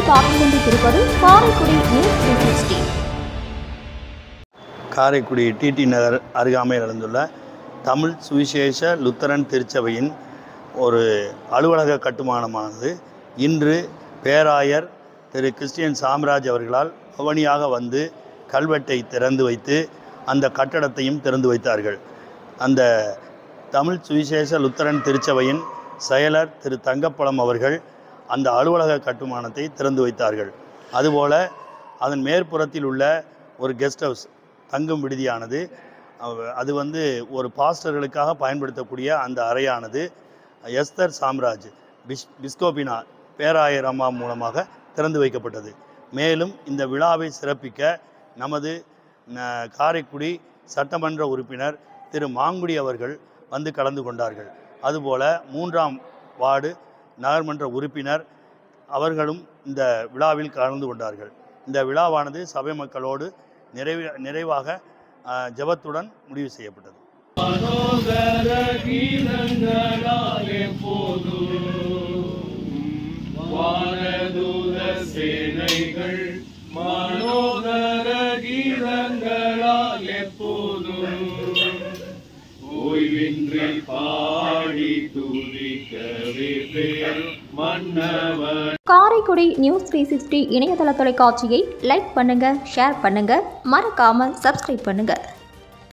பார்த்துக் கொண்டிருப்பது Karaikudi news three sixty Karaikudi T T Nagar அருகாமையில் நடந்துள்ள தமிழ் சுவிசேஷ லுத்தரன் திருச்சபையின் ஒரு அலுவலக கட்டுமானமானது இன்று பேராயர் திரு கிறிஸ்டியன் சாம்ராஜ் அவர்களால் பவனியாக வந்து கல்வெட்டை திறந்து வைத்து அந்த கட்டடத்தையும் திறந்து வைத்தார்கள் அந்த தமிழ் சுவிசேஷ லுத்தரன் திருச்சபையின் செயலர் திரு தங்கப்பழம் அவர்கள் அந்த அலுவலக கட்டுமானத்தை திறந்து வைத்தார்கள் அதுபோல அதன் மேற்புறத்தில் உள்ள ஒரு கெஸ்ட் ஹவுஸ் தங்கும் விடுதியானது அவ- அது வந்து ஒரு பாஸ்டர்களுக்காக பயன்படுத்தக்கூடிய அந்த அறையானது எஸ்தர் சாம்ராஜ் பிஸ் பிஸ்கோபினா பேராயர் அம்மா மூலமாக திறந்து வைக்கப்பட்டது மேலும் இந்த விழாவை சிறப்பிக்க நமது ந- காரைக்குடி சட்டமன்ற உறுப்பினர் திரு மாங்குடி அவர்கள் வந்து கலந்து கொண்டார்கள் அதுபோல மூன்றாம் வார்டு நகர்மன்ற உறுப்பினர் அவர்களும் இந்த விழாவில் கலந்து கொண்டார்கள் இந்த விழாவானது சபை மக்களோடு நிறைவு நிறைவாக அஹ், ஜெபத்துடன் முடிவு செய்யப்பட்டது மனோகர கீதங்களாலே போதும் வானதூத சேனைகள் மனோகர கீதங்களால் எப்போதும் ஓய்வின்றி பாடி துதிக்கவே பேர் மன்னவன் காரைக்குடி நியூஸ் த்ரீ சிக்ஸ்டி இணையதள தொலைக்காட்சியை லைக் பண்ணுங்க ஷேர் பண்ணுங்க மறக்காம சப்ஸ்கிரைப் பண்ணுங்க